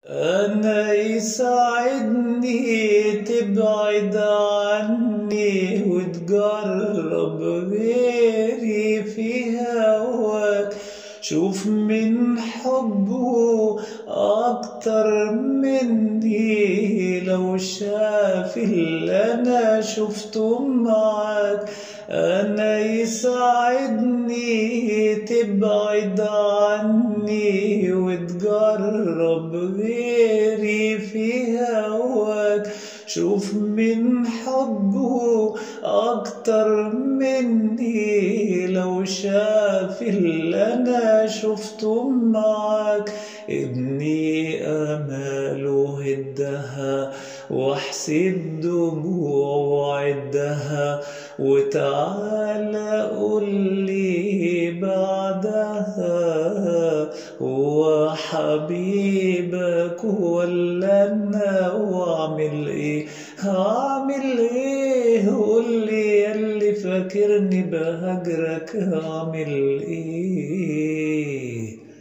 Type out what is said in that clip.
أنا يساعدني تبعد عني وتجرب غيري في هواك شوف من حبه أكتر مني لو شاف اللي أنا شفته معاك أنا يساعدني تبعد عني وتجرب غيري في هواك شوف من حبه أكتر مني لو شاف اللي أنا شفته معاك ابني أماله هدها واحسب دموع وعدها وتعالى قول لي بعدها هو حبيبك ولا انا واعمل ايه هعمل ايه قول لي ياللي فاكرني بهجرك هعمل ايه